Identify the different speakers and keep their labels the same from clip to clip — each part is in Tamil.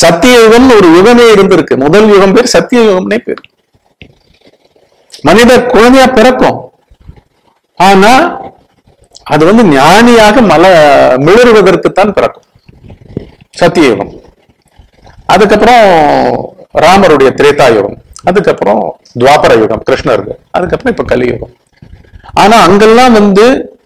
Speaker 1: சத்தியயுகம்னு ஒரு யுகமே இருந்திருக்கு முதல் யுகம் பேர் சத்திய யுகம்னே பேர் மனித குழந்தையா பிறக்கும் ஆனா அது வந்து ஞானியாக மல மிளறுவதற்குத்தான் பிறக்கும் சத்தியயுகம் அதுக்கப்புறம் ராமருடைய திரேதா யுகம் அதுக்கப்புறம் துவாபர யுகம் கிருஷ்ணருக்கு அதுக்கப்புறம் இப்ப கலியுகம் ஆனா அங்கெல்லாம் வந்து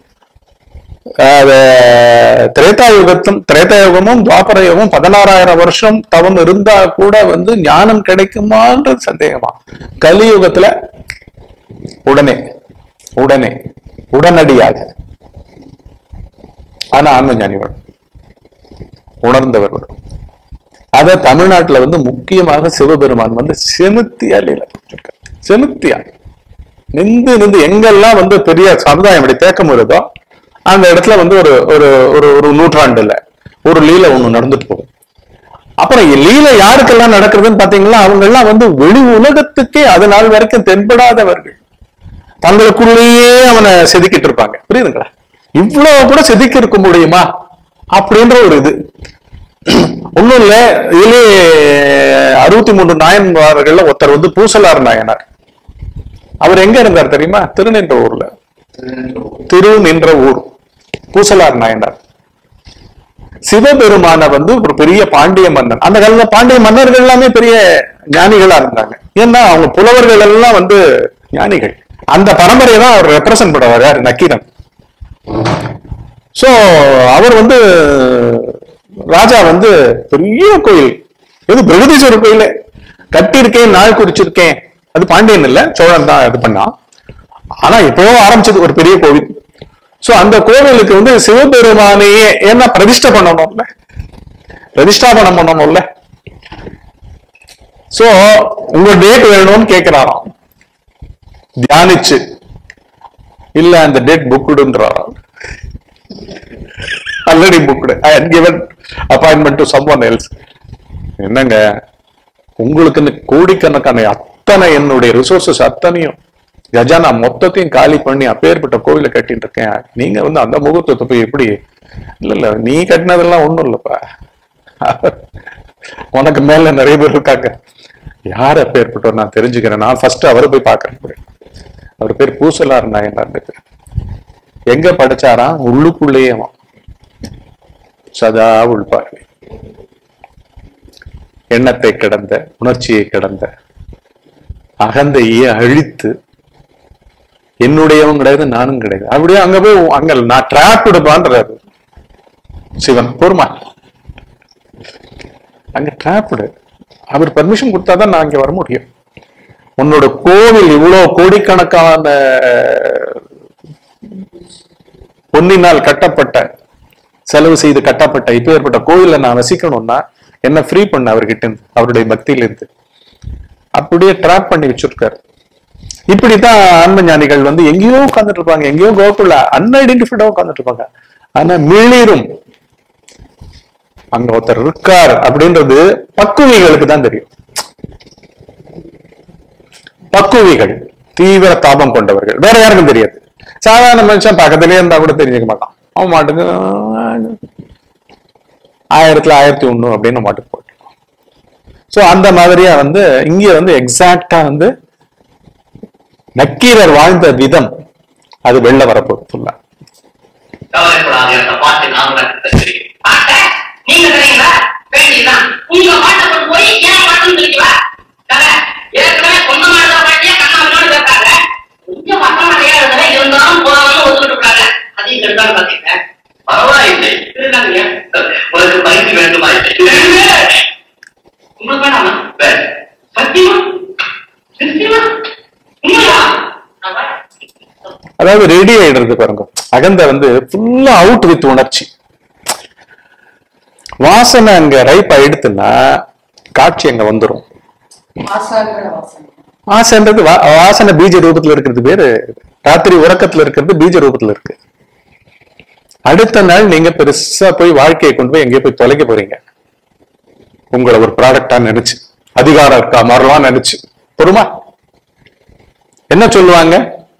Speaker 1: அஹ், திரேதா யுகத்தும் திரேதா யுகமும் துவாபர யுகமும் பதினாறாயிரம் வருஷம் தவம் இருந்தா கூட வந்து ஞானம் கிடைக்குமான்றது சந்தேகமா கலியுகத்துல உடனே உடனே உடனடியாக ஆனா ஆன்ம ஞானிகள் உணர்ந்தவர்கள் அத தமிழ்நாட்டுல வந்து முக்கியமாக சிவபெருமான் வந்து செமுத்தியா லீல புரிஞ்சிருக்கார். செமுத்தியா நின்று நின்று எங்கெல்லாம் வந்து பெரிய சமுதாயம் இப்படி தேக்கம் வருதோ அந்த இடத்துல வந்து ஒரு ஒரு ஒரு ஒரு நூற்றாண்டுல ஒரு லீலை ஒண்ணு நடந்துட்டு போகும் அப்புறம் லீலை யாருக்கெல்லாம் நடக்குதுன்னு பாத்தீங்கன்னா அவங்க எல்லாம் வந்து வெளி உலகத்துக்கே அது நாள் வரைக்கும் தென்படாதவர்கள் தங்களுக்குள்ளேயே அவனை செதுக்கிட்டு இருப்பாங்க புரியுதுங்களா இவ்வளவு கூட செதுக்கி இருக்க முடியுமா அப்படின்ற ஒரு இது ஒண்ணும் இல்ல இதுலயே அறுபத்தி மூன்று நாயன்மார்கள்ல ஒருத்தர் வந்து பூசலார் நாயனார் அவர் எங்க இருந்தார் தெரியுமா திருநின்ற ஊர்ல திரு நின்ற ஊர் பூசலார் நாயனார் சிவபெருமான வந்து ஒரு பெரிய பாண்டிய மன்னன் அந்த காலத்துல பாண்டிய மன்னர்கள் எல்லாமே பெரிய ஞானிகளா இருந்தாங்க ஏன்னா அவங்க புலவர்கள் எல்லாம் வந்து ஞானிகள் அந்த பரம்பரையை தான் அவர் ரெப்ரசன்ட் பண்ணுவார் யார் நக்கீரன் சோ அவர் வந்து ராஜா வந்து பெரிய கோயில் இது பிரகதீஸ்வரர் கோயிலே கட்டியிருக்கேன் நாள் குறிச்சிருக்கேன் அது பாண்டியன் இல்ல சோழன் தான் இது பண்ணான் ஆனா எப்போ ஆரம்பிச்சது ஒரு பெரிய கோவில் சோ அந்த கோவிலுக்கு வந்து சிவபெருமானையே ஏன்னா பிரதிஷ்டை பண்ணணும்ல பிரதிஷ்டாபனம் பண்ணணும்ல சோ உங்க டேட் வேணும்னு கேக்குறாராம் தியானிச்சு இல்ல அந்த டேட் புக்குடுன்றாராம் already booked I had given appointment to someone else என்னங்க உங்களுக்கு கோடிக்கணக்கான அத்தனை என்னுடைய ரிசோர்சஸ் அத்தனையும் கஜானா மொத்தத்தையும் காலி பண்ணி அப்பேற்பட்ட கோவிலை கட்டிட்டு இருக்கேன் நீங்க வந்து அந்த முகூர்த்தத்தை போய் எப்படி இல்ல இல்ல நீ கட்டினதெல்லாம் ஒண்ணும் இல்லப்பா உனக்கு மேல நிறைய பேர் இருக்காங்க யார் அப்பேற்பட்டவர் நான் தெரிஞ்சுக்கிறேன் நான் ஃபர்ஸ்ட் அவரை போய் பார்க்கறேன் அவர் பேர் பூசலார் நாயனார் பேர் எங்க படிச்சாராம் உள்ளுக்குள்ளேயே சதா உள்பார்வை எண்ணத்தை கடந்த உணர்ச்சியை கடந்த அகந்தையே அழித்து என்னுடையவன் கிடையாது நானும் கிடையாது அப்படியே அங்க போய் அங்க நான் டிராப் எடுப்பான்றாரு சிவன் பொறுமா அங்க டிராப்டு அவர் பர்மிஷன் கொடுத்தாதான் நான் அங்க வர முடியும் உன்னோட கோவில் இவ்வளவு கோடிக்கணக்கான பொன்னினால் கட்டப்பட்ட செலவு செய்து கட்டப்பட்ட இப்ப ஏற்பட்ட கோயில்ல நான் வசிக்கணும்னா என்ன ஃப்ரீ பண்ண அவர்கிட்ட இருந்து அவருடைய பக்தியில இருந்து அப்படியே ட்ராப் பண்ணி வச்சிருக்காரு இப்படித்தான் ஆன்ம ஞானிகள் வந்து எங்கேயோ உட்கார்ந்துட்டு இருப்பாங்க எங்கேயோ கோகுல அன்ஐடென்டிஃபைடா உட்கார்ந்துட்டு இருப்பாங்க ஆனா மிளிரும் அங்க ஒருத்தர் இருக்கார் அப்படின்றது பக்குவிகளுக்கு தான் தெரியும் பக்குவிகள் தீவிர தாபம் கொண்டவர்கள் வேற யாருக்கும் தெரியாது சாதாரண மனுஷன் பக்கத்திலே இருந்தா கூட தெரிஞ்சுக்க மாட்டான் அவன் மாட்டுக்கு ஆயிரத்துல ஆயிரத்தி ஒண்ணு அப்படின்னு மாட்டுக்கு போட்டு சோ அந்த மாதிரியா வந்து இங்க வந்து எக்ஸாக்டா வந்து நக்கீரர் வாழ்ந்த விதம் அது வெளில வரப்போகுது ஃபுல்லா
Speaker 2: கவலைப்படாது அந்த பாட்டு நான் தான் தெரியும் பாட்டை நீங்க தெரியுங்களா வேண்டியதுதான் உங்க பாட்டை கொண்டு போய் ஏன் பாட்டுன்னு தெரியுங்களா கதை ஏற்கனவே சொந்த மாதிரி பாட்டியா கண்ணா கேட்காங்க கொஞ்சம் மத்த மாதிரியா இருந்தா இருந்தாலும் போதாலும் ஒத்துக்கிட்டு இருக்காங்க அதையும் கெடுத்தாலும் பாத்தீங்க பரவாயில்லை இருந்தாங்க உனக்கு பரிசு வேண்டுமா இல்லை உங்களுக்கு வேணாமா சத்தியமா சத்தியமா உண்மையா நான் வரேன்.
Speaker 1: அதாவது ரெடி ஆயிடுறது பாருங்க அகந்த வந்து ஃபுல்லா அவுட் வித் உணர்ச்சி வாசனை அங்க ரைப் ஆயிடுத்துன்னா காட்சி அங்க வந்துரும்
Speaker 3: ஆசாங்கிற வாசனை
Speaker 1: ஆசைன்றது வா- வாசனை பீஜ ரூபத்துல இருக்கிறது பேரு ராத்திரி உறக்கத்துல இருக்கிறது பீஜ ரூபத்துல இருக்கு அடுத்த நாள் நீங்க பெருசா போய் வாழ்க்கையை கொண்டு போய் எங்கேயோ போய் தொலைக்க போறீங்க உங்களை ஒரு ப்ராடக்டா நினைச்சு அதிகாரம் இருக்கா மாறலாம் நினைச்சு பொறுமா என்ன சொல்லுவாங்க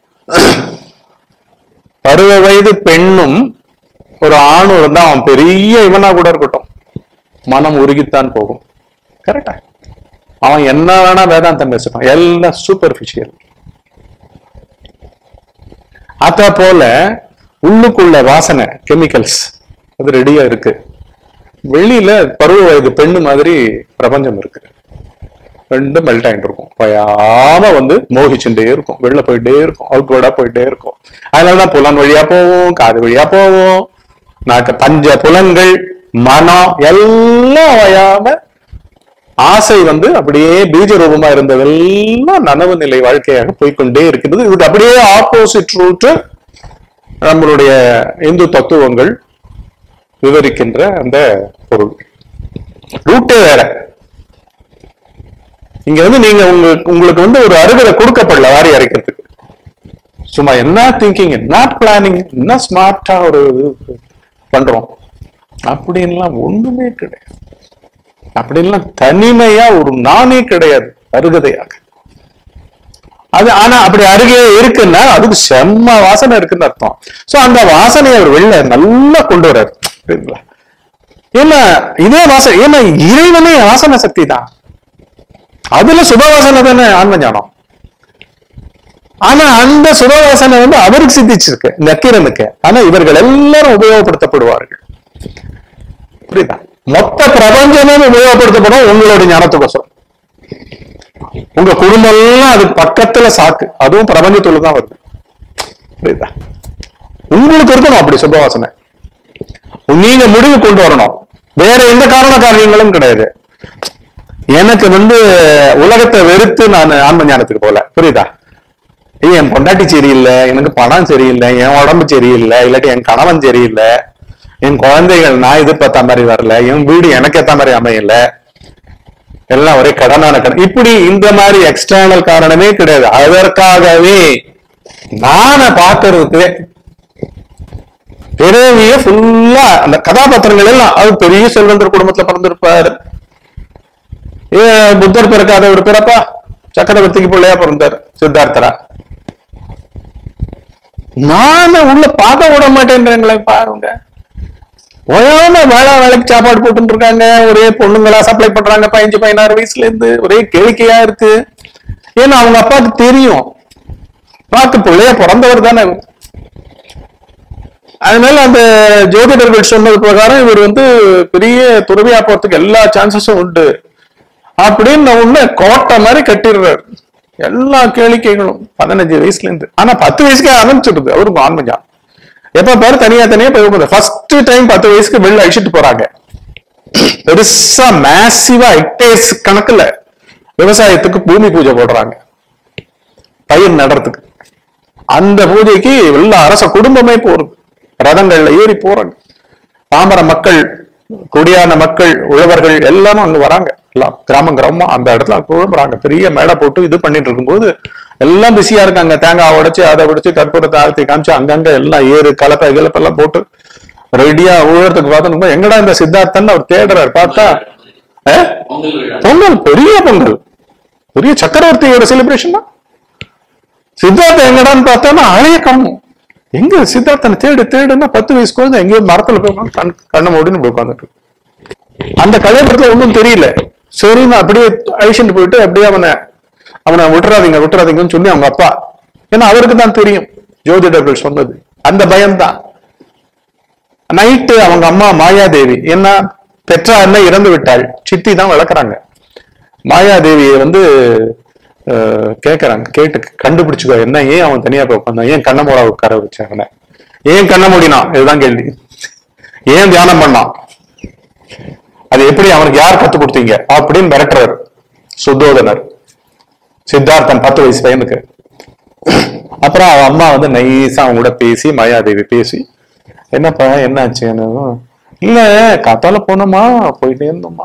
Speaker 1: பருவ வயது பெண்ணும் ஒரு ஆணும் இருந்தா அவன் பெரிய இவனா கூட இருக்கட்டும் மனம் உருகித்தான் போகும் கரெக்டா அவன் என்ன வேணா வேதாந்தம் பேசுறான் எல்லாம் சூப்பர்ஃபிஷியல் அத போல உள்ளுக்குள்ள வாசனை கெமிக்கல்ஸ் அது ரெடியா இருக்கு வெளியில பருவ வயது பெண்ணு மாதிரி பிரபஞ்சம் இருக்கு ரெண்டும் மெல்ட் ஆயிட்டு இருக்கும் பயாம வந்து மோகிச்சுட்டே இருக்கும் வெளில போயிட்டே இருக்கும் அவுட்வேர்டா போயிட்டே இருக்கும் அதனாலதான் புலன் வழியா போவோம் காது வழியா போவோம் நாக்க பஞ்ச புலன்கள் மனம் எல்லாம் வயாம ஆசை வந்து அப்படியே பீஜ ரூபமா இருந்ததெல்லாம் நனவு நிலை வாழ்க்கையாக போய்க்கொண்டே இருக்கிறது இதுக்கு அப்படியே ஆப்போசிட் ரூட் நம்மளுடைய இந்து தத்துவங்கள் விவரிக்கின்ற அந்த பொருள் ரூட்டே வேற இங்க வந்து நீங்க உங்களுக்கு உங்களுக்கு வந்து ஒரு அருகதை கொடுக்கப்படல வாரி அரைக்கிறதுக்கு சும்மா என்ன திங்கிங் என்ன பிளானிங் என்ன ஸ்மார்ட்டா ஒரு இது பண்றோம் அப்படின்லாம் ஒண்ணுமே கிடையாது அப்படின்லாம் தனிமையா ஒரு நானே கிடையாது அருகதையாக அது ஆனா அப்படி அருகே இருக்குன்னா அதுக்கு செம்ம வாசனை இருக்குன்னு அர்த்தம் சோ அந்த வாசனையை அவர் வெளில நல்லா கொண்டு வர்றாரு புரியுதுங்களா ஏன்னா இதே வாசனை ஏன்னா இறைவனே வாசனை சக்தி தான் அதுல சுபவாசனை தானே ஆன்ம ஞானம் ஆனா அந்த சுபவாசனை வந்து அவருக்கு சித்திச்சிருக்கு நக்கீரனுக்கு ஆனா இவர்கள் எல்லாரும் உபயோகப்படுத்தப்படுவார்கள் புரியுதா மொத்த பிரபஞ்சமே உபயோகப்படுத்தப்படும் உங்களோட ஞானத்துக்கோசரம் உங்க குடும்பம் எல்லாம் அது பக்கத்துல சாக்கு அதுவும் பிரபஞ்சத்துல தான் வருது புரியுதா உங்களுக்கு இருக்கணும் அப்படி சுபவாசனை நீங்க முடிவு கொண்டு வரணும் வேற எந்த காரண காரியங்களும் கிடையாது எனக்கு வந்து உலகத்தை வெறுத்து நான் ஆன்ம ஞானத்துக்கு போல புரியுதா ஏய், என் பொண்டாட்டி சரியில்லை எனக்கு பணம் சரியில்லை என் உடம்பு சரியில்லை இல்லாட்டி என் கணவன் சரியில்லை என் குழந்தைகள் நான் எதிர்பார்த்த மாதிரி வரல என் வீடு எனக்கு ஏத்த மாதிரி அமையல எல்லாம் ஒரே கடனான கடன் இப்படி இந்த மாதிரி எக்ஸ்டர்னல் காரணமே கிடையாது அதற்காகவே நானை பார்க்கறதுக்கு பிறவிய ஃபுல்லா அந்த கதாபாத்திரங்கள் எல்லாம் அது பெரிய செல்வந்தர் குடும்பத்துல பிறந்திருப்பாரு ஏ புத்தர் பிறக்காத ஒரு பிறப்பா சக்கரவர்த்திக்கு பிள்ளையா பிறந்தார் சித்தார்த்தரா நானே உள்ள பார்க்க விட மாட்டேன்றீங்களே பாருங்க ஓயாம வேலை வேலைக்கு சாப்பாடு போட்டு இருக்காங்க ஒரே பொண்ணுங்களா சப்ளை பண்றாங்க பதினஞ்சு பதினாறு வயசுல இருந்து ஒரே கேளிக்கையா இருக்கு ஏன்னா அவங்க அப்பாவுக்கு தெரியும் பார்த்து பிள்ளைய பிறந்தவர் தானே இவர். அதனால அந்த ஜோதிடர்கள் சொன்னது பிரகாரம் இவர் வந்து பெரிய துறவியா போறதுக்கு எல்லா சான்சஸும் உண்டு அப்படின்னு உடனே கோட்டை மாதிரி கட்டிடுறாரு எல்லா கேளிக்கைகளும் பதினஞ்சு வயசுல இருந்து ஆனா பத்து வயசுக்கே ஆரம்பிச்சிருது அவருக்கு ஆன்மஜா எப்ப பாரு தனியா தனியா போய் ஃபர்ஸ்ட் டைம் பத்து வயசுக்கு வெளில அழிச்சிட்டு போறாங்க பெருசா மேசிவா ஹெக்டேர்ஸ் கணக்குல விவசாயத்துக்கு பூமி பூஜை போடுறாங்க பயிர் நடுறதுக்கு அந்த பூஜைக்கு எல்லா அரச குடும்பமே போறது ரதங்கள்ல ஏறி போறாங்க பாமர மக்கள் குடியான மக்கள் உழவர்கள் எல்லாரும் அங்க வராங்க எல்லாம் கிராமம் கிராமமா அந்த இடத்துல குழம்புறாங்க பெரிய மேடை போட்டு இது பண்ணிட்டு இருக்கும்போது எல்லாம் பிஸியா இருக்காங்க தேங்காய் உடைச்சு அதை உடைச்சு கற்பூரத்தை ஆழ்த்தி காமிச்சு அங்கங்க எல்லாம் ஏறு கலப்பை கிளப்பெல்லாம் போட்டு ரெடியா உழறதுக்கு பார்த்தோம் எங்கடா இந்த சித்தார்த்தன் அவர் தேடுறாரு பார்த்தா ஆ?
Speaker 2: பொங்கல் விழா
Speaker 1: பொங்கல் பெரிய பொங்கல் பெரிய சக்கரவர்த்தியோட செலிப்ரேஷன் தான் சித்தார்த்தம் எங்கடான்னு பார்த்தோம்னா அழைய காணும் எங்க சித்தார்த்தனை தேடு தேடுன்னா பத்து வயசு குழந்தை எங்கேயோ மரத்துல போய் உட்கார்ந்து கண் கண்ணை மூடின்னு போய் உட்காந்துட்டு அந்த கல்யாணத்துல ஒன்றும் தெரியல சரின்னு அப்படியே அழிச்சுட்டு போயிட்டு அப்படியே அவனை அவனை விட்டுறாதீங்க விட்டுறாதீங்கன்னு சொல்லி அவங்க அப்பா ஏன்னா அவருக்கு தான் தெரியும் ஜோதிடர்கள் சொன்னது அந்த பயம்தான் நைட்டு அவங்க அம்மா மாயாதேவி என்ன பெற்றா என்ன இறந்து விட்டாள் சித்தி தான் வளர்க்குறாங்க மாயாதேவியை வந்து அஹ், கேக்குறாங்க கேட்டு கண்டுபிடிச்சுக்கோ என்ன ஏன் அவன் தனியா போய் உட்காந்தான் ஏன் கண்ண மூட உட்கார வச்சான் அவனை ஏன் கண்ண மூடினான் இதுதான் கேள்வி ஏன் தியானம் பண்ணான் அது எப்படி அவனுக்கு யார் கத்து கொடுத்தீங்க அப்படின்னு மிரட்டுறாரு சுத்தோதனர் சித்தார்த்தன் பத்து வயசு பையனுக்கு அப்புறம் அவன் அம்மா வந்து நைஸா அவங்க கூட பேசி மாயாதேவி பேசி என்னப்பா என்னாச்சு இல்ல காத்தால போனோமா போயிட்டே இருந்தோமா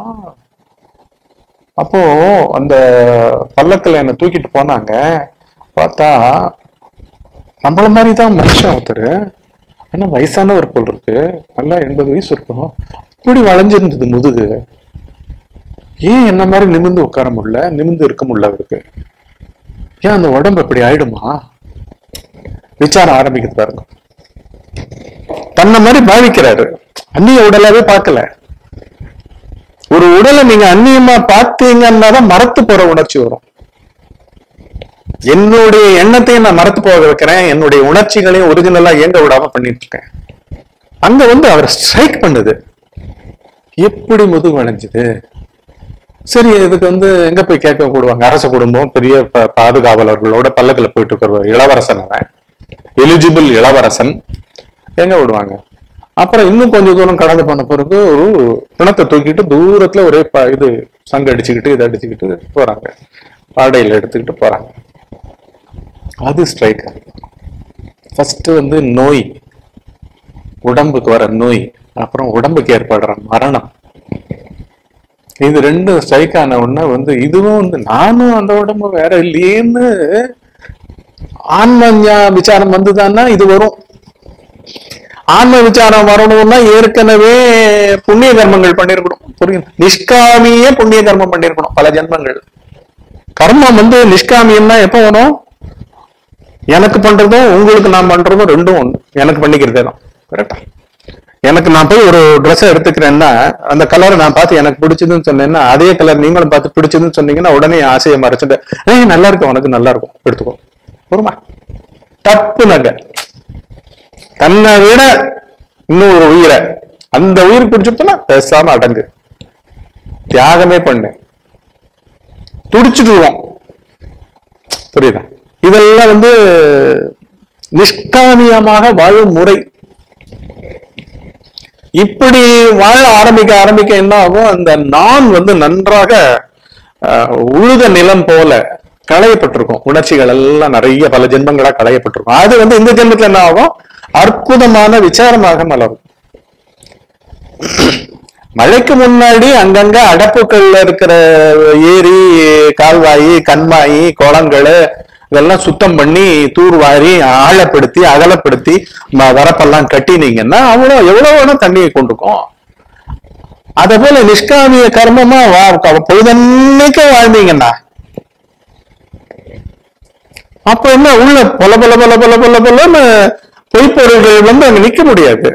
Speaker 1: அப்போ அந்த பல்லக்கில் என்னை தூக்கிட்டு போனாங்க பார்த்தா நம்மள மாதிரி தான் மனுஷன் ஒருத்தர் ஆனா வயசானவர் போல் இருக்கு நல்லா எண்பது வயசு இருக்கும் இப்படி வளைஞ்சிருந்தது முதுகு ஏன் என்ன மாதிரி நிமிர்ந்து உட்கார முடியல நிமிர்ந்து இருக்க முடியல அவருக்கு ஏன் அந்த உடம்பு இப்படி ஆயிடுமா விசாரம் ஆரம்பிக்குது பாருங்க தன்னை மாதிரி பாவிக்கிறாரு அந்நிய உடலாவே பார்க்கல ஒரு உடலை நீங்க அந்நியமா பார்த்தீங்கன்னா தான் மறத்து போற உணர்ச்சி வரும் என்னுடைய எண்ணத்தையும் நான் மறத்து போக வைக்கிறேன் என்னுடைய உணர்ச்சிகளையும் ஒரிஜினலா இயங்க விடாம பண்ணிட்டு இருக்கேன் அங்க வந்து அவர் ஸ்ட்ரைக் பண்ணுது எப்படி முதுகு வளைஞ்சுது சரி இதுக்கு வந்து எங்க போய் கேட்க கூடுவாங்க அரச குடும்பம் பெரிய ப- பாதுகாவலர்களோட பல்லக்கில் போயிட்டு இருக்கிற ஒரு இளவரசன் அவன் எலிஜிபிள் இளவரசன் எங்க விடுவாங்க அப்புறம் இன்னும் கொஞ்சம் தூரம் கடந்து போன பிறகு ஒரு பிணத்தை தூக்கிட்டு தூரத்துல ஒரே ப- இது சங்கு அடிச்சுக்கிட்டு இதை அடிச்சுக்கிட்டு போறாங்க பாடையில எடுத்துக்கிட்டு போறாங்க அது ஸ்ட்ரைக் ஃபர்ஸ்ட் வந்து நோய் உடம்புக்கு வர நோய் அப்புறம் உடம்புக்கு ஏற்படுற மரணம் இது ரெண்டும் ஸ்ட்ரைக் ஆன உடனே வந்து இதுவும் வந்து நானும் அந்த உடம்பு வேற இல்லையேன்னு ஆன்ம ஞா- விசாரம் வந்துதான்னா இது வரும் ஆன்ம விசாரம் வரணும்னா ஏற்கனவே புண்ணிய கர்மங்கள் பண்ணிருக்கணும் புரியுது நிஷ்காமியே புண்ணிய கர்மம் பண்ணிருக்கணும் பல ஜென்மங்கள் கர்மம் வந்து நிஷ்காமியம்னா எப்ப வரும் எனக்கு பண்றதும் உங்களுக்கு நான் பண்றதும் ரெண்டும் ஒண்ணு எனக்கு பண்ணிக்கிறதே தான் கரெக்டா எனக்கு நான் போய் ஒரு Dress எடுத்துக்கிறேன்னா அந்த கலரை நான் பார்த்து எனக்கு பிடிச்சதுன்னு சொன்னேன்னா அதே கலர் நீங்களும் பார்த்து பிடிச்சதுன்னு சொன்னீங்கன்னா உடனே என் ஆசையை மறைச்சிட்டு ஏய் நல்லா இருக்கும் உனக்கு நல்லா இருக்கும் எடுத்துக்கோ வருமா தப்பு நகை தன்னை விட இன்னும் ஒரு உயிரை அந்த உயிர் பிடிச்சிட்டோம்னா பேசாம அடங்கு தியாகமே பண்ணு துடிச்சிடுவோம் புரியுதா இதெல்லாம் வந்து நிஷ்காமியமாக வாழும் முறை இப்படி வாழ ஆரம்பிக்க ஆரம்பிக்க என்ன ஆகும் அந்த நான் வந்து நன்றாக அஹ், உழுத நிலம் போல களையப்பட்டிருக்கும் உணர்ச்சிகள் எல்லாம் நிறைய பல ஜென்மங்களா களையப்பட்டிருக்கும் அது வந்து இந்த ஜென்மத்துல என்ன ஆகும் அற்புதமான விசாரமாக மலரும் மழைக்கு முன்னாடி அங்கங்க அடப்புக்கள்ல இருக்கிற ஏரி கால்வாய் கண்மாயி குளங்கள் இதெல்லாம் சுத்தம் பண்ணி தூர்வாரி ஆழப்படுத்தி அகலப்படுத்தி ம- வரப்பெல்லாம் கட்டினீங்கன்னா அவ்வளோ எவ்வளவு வேணா தண்ணியை கொண்டுக்கும் அத போல நிஷ்காமிய கர்மமா வா க- பொழுதன்னைக்கு வாழ்ந்தீங்கன்னா அப்ப என்ன உள்ள பொல பொல பொல பொல பொல பொலன்னு பொய்ப்பொருள்கள் வந்து அங்க நிக்க முடியாது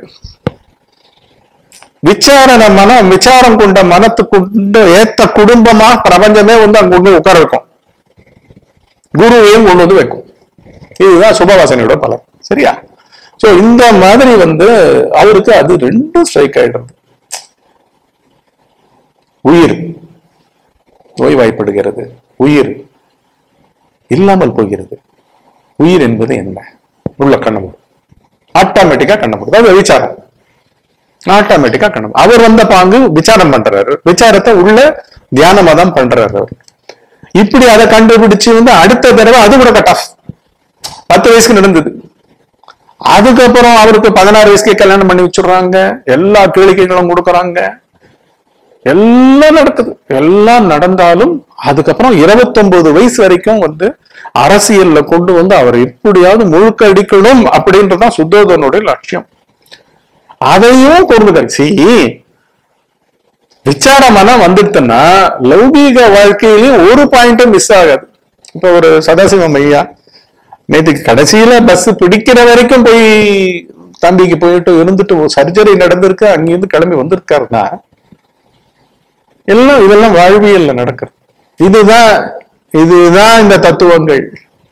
Speaker 1: விசாரண மனம் விசாரம் கொண்ட மனத்துக்குண்ட ஏத்த குடும்பமா பிரபஞ்சமே வந்து அங்க கொண்டு உட்கார வைக்கும் குருவையும் கொண்டு வந்து வைக்கும் இதுதான் சுபவாசனையோட பலன் சரியா சோ இந்த மாதிரி வந்து அவருக்கு அது ரெண்டும் ஸ்ட்ரைக் ஆயிடுறது உயிர் நோய்வாய்ப்படுகிறது உயிர் இல்லாமல் போகிறது உயிர் என்பது என்ன உள்ள கண்ண ஆட்டோமேட்டிக்கா கண்ண மூடுது அது விசாரம் ஆட்டோமேட்டிக்கா கண்ணம் அவர் வந்த பாங்கு விசாரம் பண்றாரு விசாரத்தை உள்ள தியானமா தான் பண்றாரு அவர் இப்படி அதை கண்டுபிடிச்சு வந்து அடுத்த தடவை அது கூட கட் ஆஃப் பத்து வயசுக்கு நடந்தது அதுக்கப்புறம் அவருக்கு பதினாறு வயசுக்கு கல்யாணம் பண்ணி வச்சுடுறாங்க எல்லா கேளிக்கைகளும் கொடுக்கறாங்க எல்லாம் நடக்குது எல்லாம் நடந்தாலும் அதுக்கப்புறம் 29 வயசு வரைக்கும் வந்து அரசியல்ல கொண்டு வந்து அவர் எப்படியாவது முழுக்க அடிக்கணும் அப்படின்றதுதான் சுத்தோதனுடைய லட்சியம் அதையும் கொண்டு சி விசாரமெல்லாம் வந்துட்டுன்னா லௌகீக வாழ்க்கையிலயும் ஒரு பாயிண்ட்டும் மிஸ் ஆகாது இப்ப ஒரு சதாசிவம் ஐயா நேற்றுக்கு கடைசியில பஸ் பிடிக்கிற வரைக்கும் போய் தம்பிக்கு போயிட்டு இருந்துட்டு சர்ஜரி நடந்திருக்கு அங்கிருந்து கிளம்பி வந்திருக்காருன்னா எல்லாம் இதெல்லாம் வாழ்வியல்ல நடக்குது இதுதான் இதுதான் இந்த தத்துவங்கள்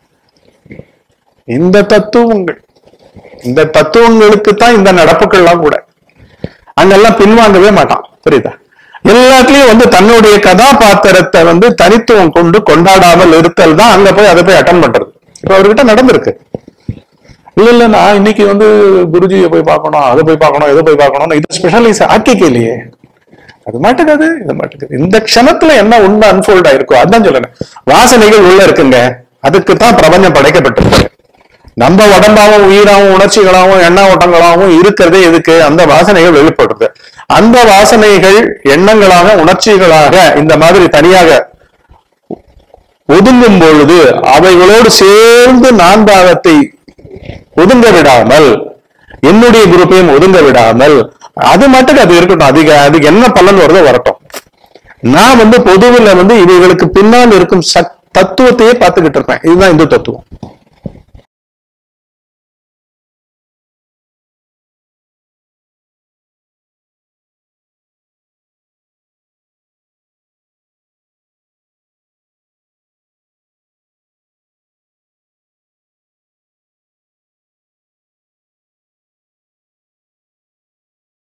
Speaker 1: இந்த தத்துவங்கள் இந்த தத்துவங்களுக்கு தான் இந்த நடப்புகள்லாம் கூட அங்கெல்லாம் பின்வாங்கவே மாட்டான் புரியுதா எல்லாத்துலயும் வந்து தன்னுடைய கதாபாத்திரத்தை வந்து தனித்துவம் கொண்டு கொண்டாடாமல் இருத்தல் தான் அங்க போய் அதை போய் அட்டன் பண்றது இப்ப அவர்கிட்ட நடந்திருக்கு இல்ல இல்ல நான் இன்னைக்கு வந்து குருஜியை போய் பார்க்கணும் அதை போய் பார்க்கணும் இதை போய் பார்க்கணும் இது ஸ்பெஷலைஸ் ஆக்கிக்கலையே அது மாட்டுக்காது இது மாட்டுக்காது இந்த க்ஷணத்துல என்ன உண்மை அன்ஃபோல்ட் ஆயிருக்கோ அதான் சொல்லுறேன் வாசனைகள் உள்ள இருக்குங்க அதுக்கு தான் பிரபஞ்சம் படைக்கப்பட்டிருக்கு நம்ம உடம்பாவும் உயிராவும் உணர்ச்சிகளாவும் எண்ண ஓட்டங்களாவும் இருக்கிறதே எதுக்கு அந்த வாசனைகள் வெளிப்படுறது அந்த வாசனைகள் எண்ணங்களாக உணர்ச்சிகளாக இந்த மாதிரி தனியாக ஒதுங்கும் பொழுது அவைகளோடு சேர்ந்து நான் பாகத்தை ஒதுங்க விடாமல் என்னுடைய குரூப்பையும் ஒதுங்க விடாமல் அது மட்டும் அது இருக்கட்டும் அதுக்கு அதுக்கு என்ன பலன் வருதோ வரட்டும் நான் வந்து பொதுவில் வந்து இவைகளுக்கு பின்னால் இருக்கும் சத்- தத்துவத்தையே பார்த்துக்கிட்டு இருப்பேன் இதுதான் இந்து தத்துவம்